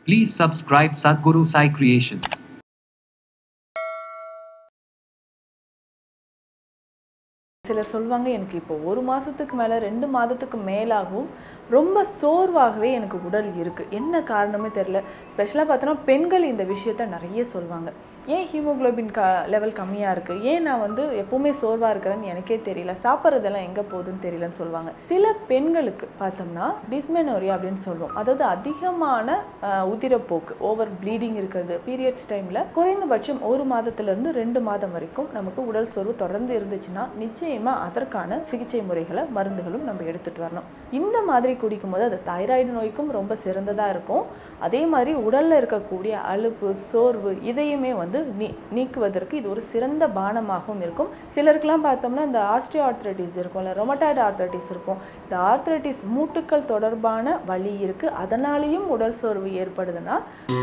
Please subscribe Sadhguru Sai Creations. சிலர் சொல்லுவாங்க எனக்கு இப்போ ஒரு மாதத்துக்கு மேலே ரெண்டு மாதத்துக்கு மேலாகவும் ரொம்ப சோர்வாகவே எனக்கு உடல் இருக்குது என்ன காரணமே தெரில ஸ்பெஷலாக பார்த்தோன்னா பெண்கள் இந்த விஷயத்த நிறைய சொல்லுவாங்க ஏன் ஹீமோகுளோபின் க லெவல் கம்மியாக இருக்குது ஏன் நான் வந்து எப்போவுமே சோர்வாக இருக்கிறேன்னு எனக்கே தெரியல சாப்பிட்றதெல்லாம் எங்கே போகுதுன்னு தெரியலன்னு சொல்லுவாங்க சில பெண்களுக்கு பார்த்தோம்னா டிஸ்மெனோரியா அப்படின்னு சொல்லுவோம் அதாவது அதிகமான அஹ், உதிரப்போக்கு ஓவர் ப்ளீடிங் இருக்கிறது பீரியட்ஸ் டைமில் குறைந்தபட்சம் ஒரு மாதத்துலேருந்து ரெண்டு மாதம் வரைக்கும் நமக்கு உடல் சோர்வு தொடர்ந்து இருந்துச்சுன்னா நிச்சயமாக அதற்கான சிகிச்சை முறைகளை மருந்துகளும் நம்ம எடுத்துகிட்டு வரணும் இந்த மாதிரி குடிக்கும்போது அது தைராய்டு நோய்க்கும் ரொம்ப சிறந்ததாக இருக்கும் அதே மாதிரி உடலில் இருக்கக்கூடிய அலுப்பு சோர்வு இதையுமே வந்து நீ நீக்குவதற்கு இது ஒரு சிறந்த பானமாகவும் இருக்கும் சிலருக்குலாம் பார்த்தோம்னா இந்த ஆஸ்டியோ ஆர்த்ரைட்டிஸ் இருக்கும் இல்லை ரொமட்டாய்டு ஆர்த்ரைட்டிஸ் இருக்கும் இந்த ஆர்த்ரைட்டிஸ் மூட்டுக்கள் தொடர்பான வலி இருக்குது அதனாலேயும் உடல் சோர்வு ஏற்படுதுன்னா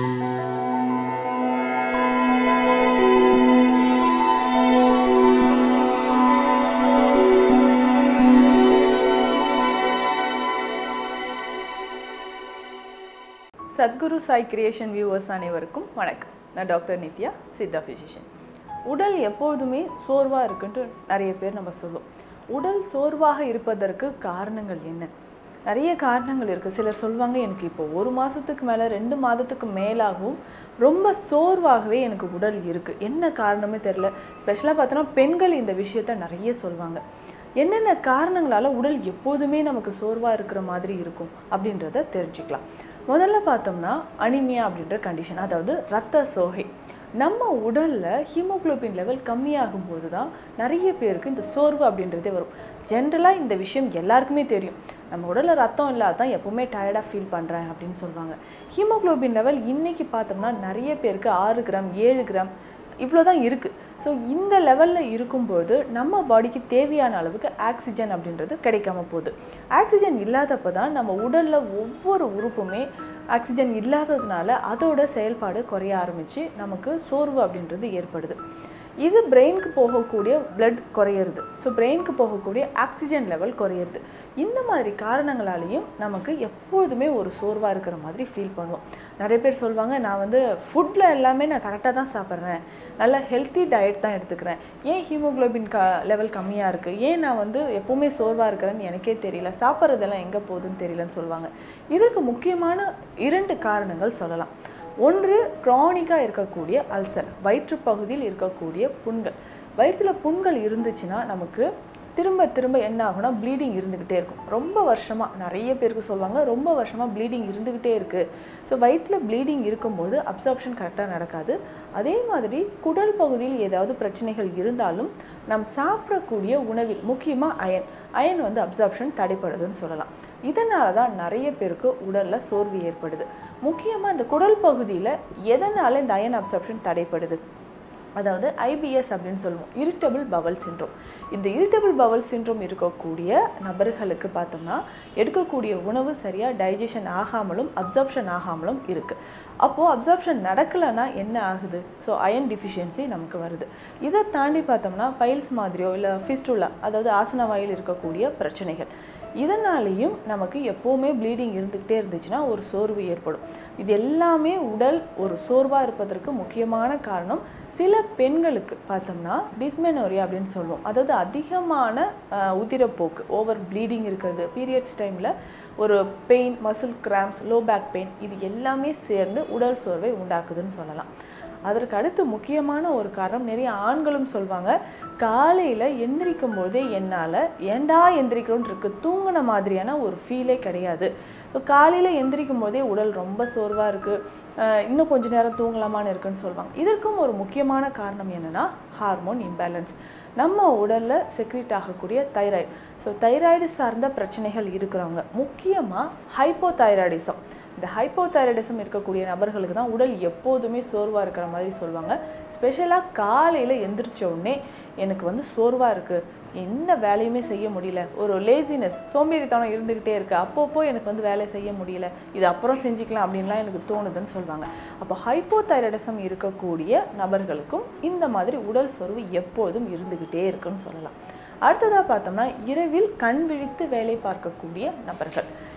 சத்குரு சாய் கிரியேஷன் வியூவர்ஸ் அனைவருக்கும் வணக்கம் நான் டாக்டர் நித்யா சித்தா ஃபிசிஷியன் உடல் எப்பொழுதுமே சோர்வாக இருக்குன்ட்டு நிறைய பேர் நம்ம சொல்லுவோம் உடல் சோர்வாக இருப்பதற்கு காரணங்கள் என்ன நிறைய காரணங்கள் இருக்குது சிலர் சொல்லுவாங்க எனக்கு இப்போ ஒரு மாதத்துக்கு மேலே ரெண்டு மாதத்துக்கு மேலாகவும் ரொம்ப சோர்வாகவே எனக்கு உடல் இருக்குது என்ன காரணமே தெரில ஸ்பெஷலாக பார்த்தோன்னா பெண்கள் இந்த விஷயத்த நிறைய சொல்லுவாங்க என்னென்ன காரணங்களால உடல் எப்போதுமே நமக்கு சோர்வாக இருக்கிற மாதிரி இருக்கும் அப்படின்றத தெரிஞ்சுக்கலாம் முதல்ல பார்த்தோம்னா அனிமியா அப்படின்ற கண்டிஷன் அதாவது ரத்த சோகை நம்ம உடலில் ஹீமோகுளோபின் லெவல் கம்மியாகும் போது தான் நிறைய பேருக்கு இந்த சோர்வு அப்படின்றதே வரும் ஜென்ரலாக இந்த விஷயம் எல்லாருக்குமே தெரியும் நம்ம உடலில் ரத்தம் இல்லாதான் எப்போவுமே டயர்டாக ஃபீல் பண்ணுறேன் அப்படின்னு சொல்லுவாங்க ஹீமோகுளோபின் லெவல் இன்னைக்கு பார்த்தோம்னா நிறைய பேருக்கு ஆறு கிராம் ஏழு கிராம் இவ்வளோ தான் இருக்குது ஸோ இந்த லெவலில் இருக்கும்போது நம்ம பாடிக்கு தேவையான அளவுக்கு ஆக்சிஜன் அப்படின்றது கிடைக்காம போகுது ஆக்சிஜன் இல்லாதப்போ தான் நம்ம உடலில் ஒவ்வொரு உறுப்புமே ஆக்சிஜன் இல்லாததுனால அதோட செயல்பாடு குறைய ஆரம்பித்து நமக்கு சோர்வு அப்படின்றது ஏற்படுது இது பிரெயினுக்கு போகக்கூடிய blood குறையிறது ஸோ பிரெயினுக்கு போகக்கூடிய ஆக்சிஜன் லெவல் குறையிறது இந்த மாதிரி காரணங்களாலேயும் நமக்கு எப்பொழுதுமே ஒரு சோர்வாக இருக்கிற மாதிரி ஃபீல் பண்ணுவோம் நிறைய பேர் சொல்லுவாங்க நான் வந்து ஃபுட்டில் எல்லாமே நான் கரெக்டாக தான் சாப்பிட்றேன் நல்ல ஹெல்த்தி டயட் தான் எடுத்துக்கிறேன் ஏன் ஹீமோகுளோபின் க லெவல் கம்மியாக இருக்குது ஏன் நான் வந்து எப்போவுமே சோர்வாக இருக்கிறேன்னு எனக்கே தெரியல சாப்பிட்றதெல்லாம் எங்கே போகுதுன்னு தெரியலன்னு சொல்லுவாங்க இதற்கு முக்கியமான இரண்டு காரணங்கள் சொல்லலாம் ஒன்று க்ரானிக்காக இருக்கக்கூடிய அல்சர் வயிற்றுப் பகுதியில் இருக்கக்கூடிய புண்கள் வயிற்றுல புண்கள் இருந்துச்சுன்னா நமக்கு திரும்ப திரும்ப என்ன ஆகும்னா ப்ளீடிங் இருந்துக்கிட்டே இருக்கும் ரொம்ப வருஷமாக நிறைய பேருக்கு சொல்லுவாங்க ரொம்ப வருஷமாக ப்ளீடிங் இருந்துக்கிட்டே இருக்குது ஸோ வயிற்றில் ப்ளீடிங் இருக்கும்போது அப்சார்ப்ஷன் கரெக்டாக நடக்காது அதே மாதிரி குடல் பகுதியில் ஏதாவது பிரச்சனைகள் இருந்தாலும் நாம் சாப்பிடக்கூடிய உணவில் முக்கியமாக அயன் அயன் வந்து அப்சார்ப்ஷன் தடைப்படுதுன்னு சொல்லலாம் இதனால தான் நிறைய பேருக்கு உடலில் சோர்வு ஏற்படுது முக்கியமாக இந்த குடல் பகுதியில் எதனால் இந்த அயன் அப்சார்ப்ஷன் தடைப்படுது அதாவது ஐபிஎஸ் அப்படின்னு சொல்லுவோம் இரிட்டபிள் பவல் சின்ட்ரோம் இந்த இரிட்டபிள் பவல் சின்ட்ரோம் இருக்கக்கூடிய நபர்களுக்கு பார்த்தோம்னா எடுக்கக்கூடிய உணவு சரியாக டைஜஷன் ஆகாமலும் அப்சார்ப்ஷன் ஆகாமலும் இருக்குது அப்போது அப்சார்ப்ஷன் நடக்கலைன்னா என்ன ஆகுது ஸோ அயன் டிஃபிஷியன்சி நமக்கு வருது இதை தாண்டி பார்த்தோம்னா பைல்ஸ் மாதிரியோ இல்லை ஃபிஸ்டுலா அதாவது ஆசன வாயில் இருக்கக்கூடிய பிரச்சனைகள் இதனாலேயும் நமக்கு எப்போவுமே ப்ளீடிங் இருந்துக்கிட்டே இருந்துச்சுன்னா ஒரு சோர்வு ஏற்படும் இது எல்லாமே உடல் ஒரு சோர்வாக இருப்பதற்கு முக்கியமான காரணம் சில பெண்களுக்கு பார்த்தோம்னா டிஸ்மெனோரியா அப்படின்னு சொல்லுவோம் அதாவது அதிகமான அஹ், உதிரப்போக்கு ஓவர் ப்ளீடிங் இருக்கிறது பீரியட்ஸ் டைமில் ஒரு pain muscle cramps low back pain இது எல்லாமே சேர்ந்து உடல் சோர்வை உண்டாக்குதுன்னு சொல்லலாம் அதற்கு அடுத்து முக்கியமான ஒரு காரணம் நிறைய ஆண்களும் சொல்லுவாங்க காலையில் எந்திரிக்கும் போதே என்னால் ஏண்டா எந்திரிக்கிறோன்னு இருக்கு தூங்கின மாதிரியான ஒரு ஃபீலே கிடையாது ஸோ காலையில் எந்திரிக்கும் போதே உடல் ரொம்ப சோர்வாக இருக்குது இன்னும் கொஞ்ச நேரம் தூங்கலாமான்னு இருக்குன்னு சொல்லுவாங்க இதற்கும் ஒரு முக்கியமான காரணம் என்னென்னா ஹார்மோன் இம்பேலன்ஸ் நம்ம உடலில் செக்ரீட் ஆகக்கூடிய தைராய்டு ஸோ தைராய்டு சார்ந்த பிரச்சனைகள் இருக்கிறவங்க முக்கியமாக ஹைப்போதைராய்டிசம் இந்த ஹைப்போதைராய்டிசம் இருக்கக்கூடிய நபர்களுக்கு தான் உடல் எப்போதுமே சோர்வாக இருக்கிற மாதிரி சொல்லுவாங்க ஸ்பெஷலாக காலையில் எந்திரிச்ச உடனே எனக்கு வந்து சோர்வாக இருக்குது எந்த வேலையுமே செய்ய முடியல ஒரு லேசினஸ் சோம்பேறித்தனம் இருந்துக்கிட்டே இருக்குது அப்பப்போ எனக்கு வந்து வேலை செய்ய முடியல இது அப்புறம் செஞ்சுக்கலாம் அப்படின்லாம் எனக்கு தோணுதுன்னு சொல்லுவாங்க அப்போ ஹைப்போதைராய்டிசம் இருக்கக்கூடிய நபர்களுக்கும் இந்த மாதிரி உடல் சோர்வு எப்போதும் இருந்துக்கிட்டே இருக்குன்னு சொல்லலாம் அடுத்ததாக பார்த்தோம்னா இரவில் கண் விழித்து வேலை பார்க்கக்கூடிய நபர்கள்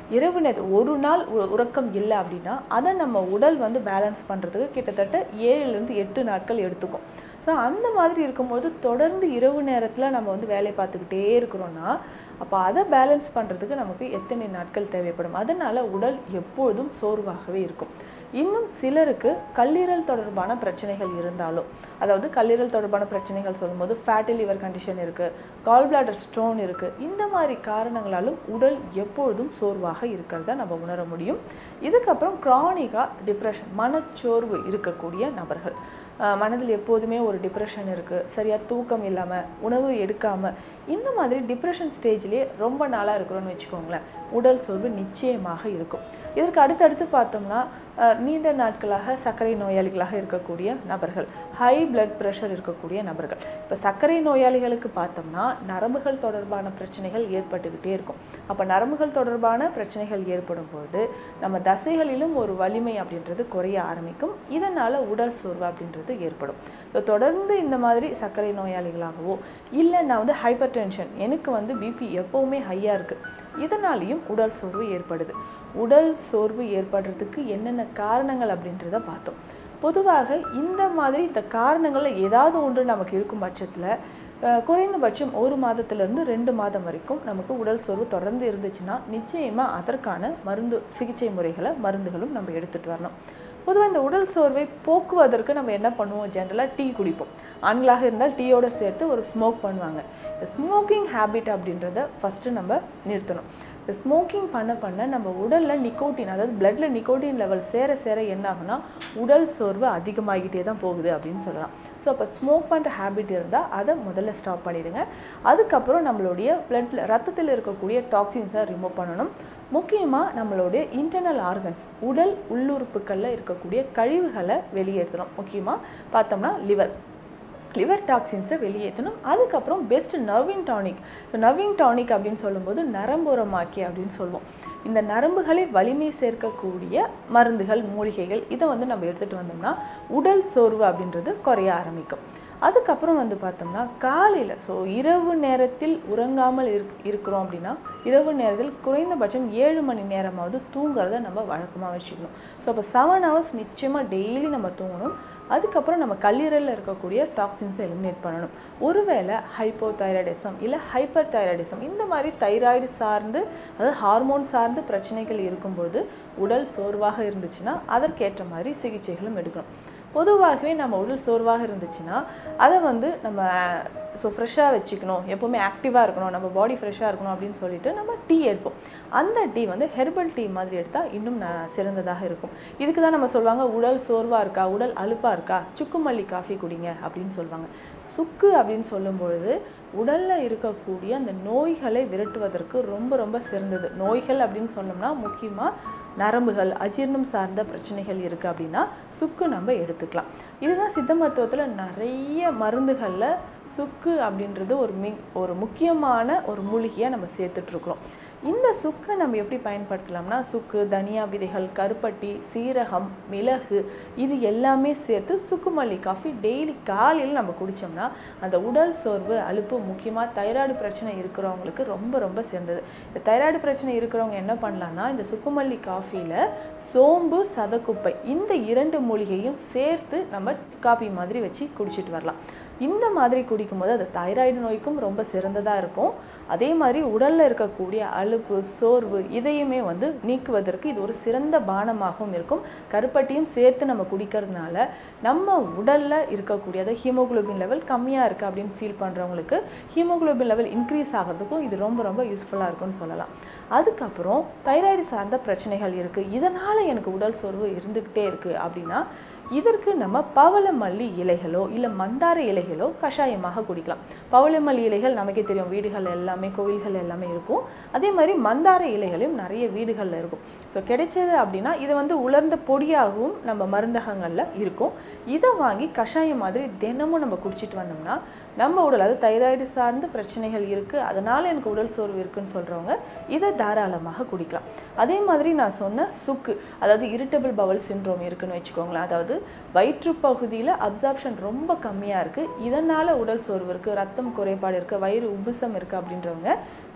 இரவு நேர ஒரு நாள் உ- உறக்கம் இல்லை அப்படின்னா அதை நம்ம உடல் வந்து பேலன்ஸ் பண்ணுறதுக்கு கிட்டத்தட்ட ஏழுலேருந்து எட்டு நாட்கள் எடுத்துக்கும் ஸோ அந்த மாதிரி இருக்கும்போது தொடர்ந்து இரவு நேரத்தில் நம்ம வந்து வேலை பார்த்துக்கிட்டே இருக்கிறோன்னா அப்போ அதை பேலன்ஸ் பண்ணுறதுக்கு நமக்கு எத்தனை நாட்கள் தேவைப்படும் அதனால் உடல் எப்பொழுதும் சோர்வாகவே இருக்கும் இன்னும் சிலருக்கு கல்லீரல் தொடர்பான பிரச்சனைகள் இருந்தாலும் அதாவது கல்லீரல் தொடர்பான பிரச்சனைகள் சொல்லும்போது ஃபேட்டி லிவர் கண்டிஷன் இருக்குது கால் பிளாடர் ஸ்டோன் இருக்குது இந்த மாதிரி காரணங்களாலும் உடல் எப்பொழுதும் சோர்வாக இருக்கிறத நம்ம உணர முடியும் இதுக்கப்புறம் க்ரானிக்காக டிப்ரெஷன் மனச்சோர்வு இருக்கக்கூடிய நபர்கள் அஹ் மனதில் எப்போதுமே ஒரு டிப்ரெஷன் இருக்குது சரியாக தூக்கம் இல்லாமல் உணவு எடுக்காமல் இந்த மாதிரி டிப்ரெஷன் ஸ்டேஜ்லேயே ரொம்ப நாளாக இருக்கிறோன்னு வச்சுக்கோங்களேன் உடல் சோர்வு நிச்சயமாக இருக்கும் இதற்கு அடுத்தடுத்து பார்த்தோம்னா அஹ், நீண்ட நாட்களாக சர்க்கரை நோயாளிகளாக இருக்கக்கூடிய நபர்கள் ஹை பிளட் ப்ரெஷர் இருக்கக்கூடிய நபர்கள் இப்போ சர்க்கரை நோயாளிகளுக்கு பார்த்தோம்னா நரம்புகள் தொடர்பான பிரச்சனைகள் ஏற்பட்டுக்கிட்டே இருக்கும் அப்போ நரம்புகள் தொடர்பான பிரச்சனைகள் ஏற்படும் போது நம்ம தசைகளிலும் ஒரு வலிமை அப்படின்றது குறைய ஆரம்பிக்கும் இதனால் உடல் சோர்வு அப்படின்றது ஏற்படும் ஸோ தொடர்ந்து இந்த மாதிரி சர்க்கரை நோயாளிகளாகவோ இல்லை நான் வந்து ஹைப்பர் டென்ஷன் எனக்கு வந்து பிபி எப்போவுமே ஹையாக இருக்குது இதனாலேயும் உடல் சோர்வு ஏற்படுது உடல் சோர்வு ஏற்படுறதுக்கு என்னென்ன காரணங்கள் அப்படின்றத பார்த்தோம் பொதுவாக இந்த மாதிரி இந்த காரணங்களில் ஏதாவது ஒன்று நமக்கு இருக்கும் பட்சத்தில் அஹ், குறைந்தபட்சம் ஒரு மாதத்திலிருந்து ரெண்டு மாதம் வரைக்கும் நமக்கு உடல் சோர்வு தொடர்ந்து இருந்துச்சுன்னா நிச்சயமாக அதற்கான மருந்து சிகிச்சை முறைகளை மருந்துகளும் நம்ம எடுத்துகிட்டு வரணும் பொதுவாக இந்த உடல் சோர்வை போக்குவதற்கு நம்ம என்ன பண்ணுவோம் ஜென்ரலாக டீ குடிப்போம் ஆண்களாக இருந்தால் டீயோட சேர்த்து ஒரு ஸ்மோக் பண்ணுவாங்க இந்த ஸ்மோக்கிங் ஹேபிட் அப்படின்றத ஃபஸ்ட்டு நம்ம நிறுத்தணும் இந்த ஸ்மோக்கிங் பண்ண பண்ண நம்ம உடலில் நிக்கோட்டின் அதாவது பிளட்ல நிக்கோட்டின் லெவல் சேர சேர என்ன ஆகும்னா உடல் சோர்வு அதிகமாகிட்டே தான் போகுது அப்படின்னு சொல்லலாம் ஸோ அப்போ ஸ்மோக் பண்ணுற ஹேபிட் இருந்தால் அதை முதல்ல ஸ்டாப் பண்ணிடுங்க அதுக்கப்புறம் நம்மளுடைய பிளட்ல ரத்தத்தில் இருக்கக்கூடிய டாக்ஸின்ஸை ரிமூவ் பண்ணணும் முக்கியமாக நம்மளுடைய இன்டர்னல் ஆர்கன்ஸ் உடல் உள்ளுறுப்புகளில் இருக்கக்கூடிய கழிவுகளை வெளியேற்றணும் முக்கியமாக பார்த்தோம்னா லிவர் லிவர் டாக்ஸின்ஸை வெளியேற்றணும் அதுக்கப்புறம் best nervine tonic so nervine tonic அப்படின்னு சொல்லும்போது நரம்புரமாக்கி அப்படின்னு சொல்லுவோம் இந்த நரம்புகளை வலிமை சேர்க்கக்கூடிய மருந்துகள் மூலிகைகள் இதை வந்து நம்ம எடுத்துகிட்டு வந்தோம்னா உடல் சோர்வு அப்படின்றது குறைய ஆரம்பிக்கும் அதுக்கப்புறம் வந்து பார்த்தோம்னா காலையில் ஸோ இரவு நேரத்தில் உறங்காமல் இருக் இருக்கிறோம் அப்படின்னா இரவு நேரத்தில் குறைந்தபட்சம் ஏழு மணி நேரமாவது தூங்குறத நம்ம வழக்கமாக வச்சுக்கணும் ஸோ அப்போ செவன் ஹவர்ஸ் நிச்சயமாக டெய்லி நம்ம தூங்கணும் அதுக்கப்புறம் நம்ம கல்லீரலில் இருக்கக்கூடிய டாக்ஸின்ஸை எலிமினேட் பண்ணணும் ஒருவேளை ஹைப்போதைராய்டிசம் இல்லை ஹைப்பர் தைராய்டிசம் இந்த மாதிரி தைராய்டு சார்ந்து அதாவது ஹார்மோன் சார்ந்து பிரச்சனைகள் இருக்கும்போது உடல் சோர்வாக இருந்துச்சுன்னா அதற்கேற்ற மாதிரி சிகிச்சைகளும் எடுக்கணும் பொதுவாகவே நம்ம உடல் சோர்வாக இருந்துச்சுன்னா அதை வந்து நம்ம ஸோ ஃப்ரெஷ்ஷாக வச்சுக்கணும் எப்போவுமே ஆக்டிவாக இருக்கணும் நம்ம பாடி ஃப்ரெஷ்ஷாக இருக்கணும் அப்படின்னு சொல்லிட்டு நம்ம டீ எடுப்போம் அந்த டீ வந்து ஹெர்பல் டீ மாதிரி எடுத்தால் இன்னும் ந- சிறந்ததாக இருக்கும் இதுக்கு தான் நம்ம சொல்லுவாங்க உடல் சோர்வாக இருக்கா உடல் அலுப்பாக இருக்கா சுக்குமல்லி காஃபி குடிங்க அப்படின்னு சொல்லுவாங்க சுக்கு அப்படின்னு சொல்லும் பொழுது உடலில் இருக்கக்கூடிய அந்த நோய்களை விரட்டுவதற்கு ரொம்ப ரொம்ப சிறந்தது நோய்கள் அப்படின்னு சொன்னோம்னா முக்கியமாக நரம்புகள் அஜீரணம் சார்ந்த பிரச்சனைகள் இருக்குது அப்படின்னா சுக்கு நம்ம எடுத்துக்கலாம் இதுதான் சித்த மருத்துவத்தில் நிறைய மருந்துகளில் சுக்கு அப்படின்றது ஒரு மி ஒரு முக்கியமான ஒரு மூலிகையாக நம்ம சேர்த்துட்ருக்குறோம் இந்த சுக்கை நம்ம எப்படி பயன்படுத்தலாம்னா சுக்கு தனியா விதைகள் கருப்பட்டி சீரகம் மிளகு இது எல்லாமே சேர்த்து சுக்குமல்லி காஃபி டெய்லி காலையில் நம்ம குடித்தோம்னா அந்த உடல் சோர்வு அலுப்பு முக்கியமாக தைராய்டு பிரச்சனை இருக்கிறவங்களுக்கு ரொம்ப ரொம்ப சிறந்தது இந்த தைராய்டு பிரச்சனை இருக்கிறவங்க என்ன பண்ணலாம்னா இந்த சுக்குமல்லி காஃபியில் சோம்பு சதக்குப்பை இந்த இரண்டு மூலிகையும் சேர்த்து நம்ம காபி மாதிரி வச்சு குடிச்சிட்டு வரலாம் இந்த மாதிரி குடிக்கும்போது அது தைராய்டு நோய்க்கும் ரொம்ப சிறந்ததாக இருக்கும் அதே மாதிரி உடலில் இருக்கக்கூடிய அலுப்பு சோர்வு இதையுமே வந்து நீக்குவதற்கு இது ஒரு சிறந்த பானமாகவும் இருக்கும் கருப்பட்டியும் சேர்த்து நம்ம குடிக்கிறதுனால நம்ம உடலில் இருக்கக்கூடிய அதாவது ஹீமோகுளோபின் லெவல் கம்மியாக இருக்குது அப்படின்னு ஃபீல் பண்ணுறவங்களுக்கு ஹீமோகுளோபின் லெவல் இன்க்ரீஸ் ஆகிறதுக்கும் இது ரொம்ப ரொம்ப யூஸ்ஃபுல்லாக இருக்கும்னு சொல்லலாம் அதுக்கப்புறம் தைராய்டு சார்ந்த பிரச்சனைகள் இருக்குது இதனால் எனக்கு உடல் சோர்வு இருந்துக்கிட்டே இருக்குது அப்படின்னா இதற்கு நம்ம பவளமல்லி இலைகளோ இல்லை மந்தார இலைகளோ கஷாயமாக குடிக்கலாம் பவளமல்லி இலைகள் நமக்கே தெரியும் வீடுகள் எல்லாமே கோவில்கள் எல்லாமே இருக்கும் அதே மாதிரி மந்தார இலைகளையும் நிறைய வீடுகளில் இருக்கும் ஸோ கிடைச்சது அப்படின்னா இது வந்து உலர்ந்த பொடியாகவும் நம்ம மருந்தகங்களில் இருக்கும் இதை வாங்கி கஷாயம் மாதிரி தினமும் நம்ம குடிச்சிட்டு வந்தோம்னா நம்ம உடல் அது தைராய்டு சார்ந்த பிரச்சனைகள் இருக்குது அதனால் எனக்கு உடல் சோர்வு இருக்குன்னு சொல்கிறவங்க இதை தாராளமாக குடிக்கலாம் அதே மாதிரி நான் சொன்ன சுக்கு அதாவது இரிட்டபிள் பவல் சின்ரோம் இருக்குன்னு வச்சுக்கோங்களேன் அதாவது வயிற்றுப்பகுதியில் அப்சார்ப்ஷன் ரொம்ப கம்மியாக இருக்குது இதனால் உடல் சோர்வு இருக்குது ரத்தம் குறைபாடு இருக்குது வயிறு உபுசம் இருக்குது அப்படின்றவங்க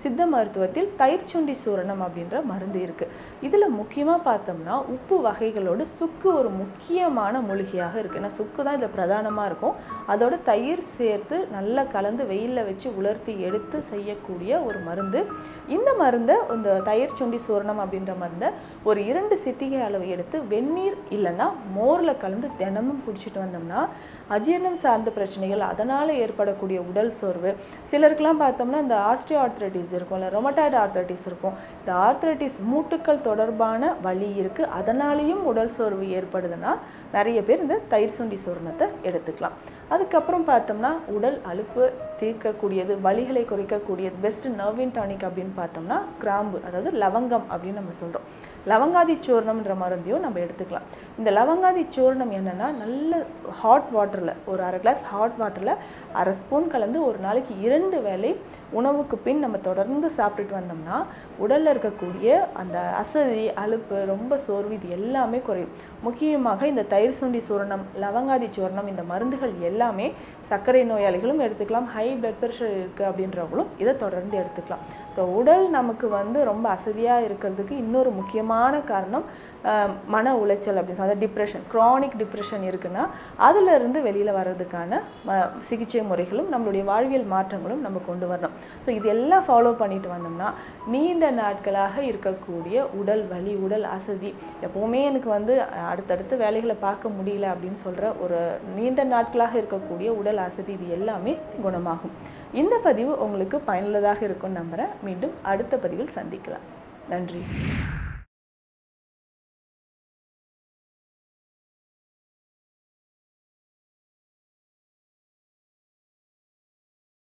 சித்த மருத்துவத்தில் தயிர் சுண்டி சூரணம் அப்படின்ற மருந்து இருக்குது இதில் முக்கியமாக பார்த்தோம்னா உப்பு வகைகளோடு சுக்கு ஒரு முக்கியமான மூலிகையாக இருக்குது ஏன்னா சுக்கு தான் இதில் பிரதானமாக இருக்கும் அதோட தயிர் சேர்த்து நல்லா கலந்து வெயிலில் வச்சு உலர்த்தி எடுத்து செய்யக்கூடிய ஒரு மருந்து இந்த மருந்தை இந்த தயிர் சுண்டி சூரணம் அப்படின்ற மருந்தை ஒரு இரண்டு சிட்டிகை அளவு எடுத்து வெந்நீர் இல்லைன்னா மோரில் கலந்து தினமும் குடிச்சிட்டு வந்தோம்னா அஜீரணம் சார்ந்த பிரச்சனைகள் அதனால் ஏற்படக்கூடிய உடல் சோர்வு சிலருக்குலாம் பார்த்தோம்னா இந்த ஆஸ்டியோ ஆர்த்ரைட்டிஸ் இருக்கும் இல்லை ரொமட்டாய்டு ஆர்த்ரைட்டிஸ் இருக்கும் இந்த ஆர்த்ரைட்டிஸ் மூட்டுக்கள் தொடர்பான வலி இருக்குது அதனாலேயும் உடல் சோர்வு ஏற்படுதுன்னா நிறைய பேர் இந்த தயிர் சுண்டி சூரணத்தை எடுத்துக்கலாம் அதுக்கப்புறம் பார்த்தோம்னா உடல் அலுப்பு தீர்க்கக்கூடியது வலிகளை குறைக்கக்கூடியது பெஸ்ட் நர்வின் டானிக் அப்படின்னு பார்த்தோம்னா கிராம்பு அதாவது லவங்கம் அப்படின்னு நம்ம சொல்கிறோம் லவங்காதி சூர்ணம்ன்ற மருந்தையும் நம்ம எடுத்துக்கலாம் இந்த லவங்காதி சூர்ணம் என்னென்னா நல்ல ஹாட் வாட்டரில் ஒரு அரை கிளாஸ் ஹாட் வாட்டரில் அரை ஸ்பூன் கலந்து ஒரு நாளைக்கு இரண்டு வேளை உணவுக்கு பின் நம்ம தொடர்ந்து சாப்பிட்டுட்டு வந்தோம்னா உடலில் இருக்கக்கூடிய அந்த அசதி அலுப்பு ரொம்ப சோர்வு இது எல்லாமே குறையும் முக்கியமாக இந்த தயிர் சுண்டி சூரணம் லவங்காதி சூரணம் இந்த மருந்துகள் எல்லாமே சர்க்கரை நோயாளிகளும் எடுத்துக்கலாம் ஹை பிளட் ப்ரெஷர் இருக்குது அப்படின்றவங்களும் இதை தொடர்ந்து எடுத்துக்கலாம் ஸோ உடல் நமக்கு வந்து ரொம்ப அசதியாக இருக்கிறதுக்கு இன்னொரு முக்கியமான காரணம் அஹ், மன உளைச்சல் அப்படின்னு சொல்லி டிப்ரெஷன் க்ரானிக் டிப்ரெஷன் இருக்குன்னா அதிலிருந்து வெளியில் வர்றதுக்கான ம- சிகிச்சை முறைகளும் நம்மளுடைய வாழ்வியல் மாற்றங்களும் நம்ம கொண்டு வரணும் ஸோ இதெல்லாம் ஃபாலோ பண்ணிட்டு வந்தோம்னா நீண்ட நாட்களாக இருக்கக்கூடிய உடல் வலி உடல் அசதி எப்போவுமே எனக்கு வந்து அஹ், அடுத்தடுத்து வேலைகளை பார்க்க முடியல அப்படின்னு சொல்கிற ஒரு நீண்ட நாட்களாக இருக்கக்கூடிய உடல் அசதி இது எல்லாமே குணமாகும் இந்த பதிவு உங்களுக்கு பயனுள்ளதாக இருக்கும்னு நம்புகிறேன் மீண்டும் அடுத்த பதிவில் சந்திக்கலாம் நன்றி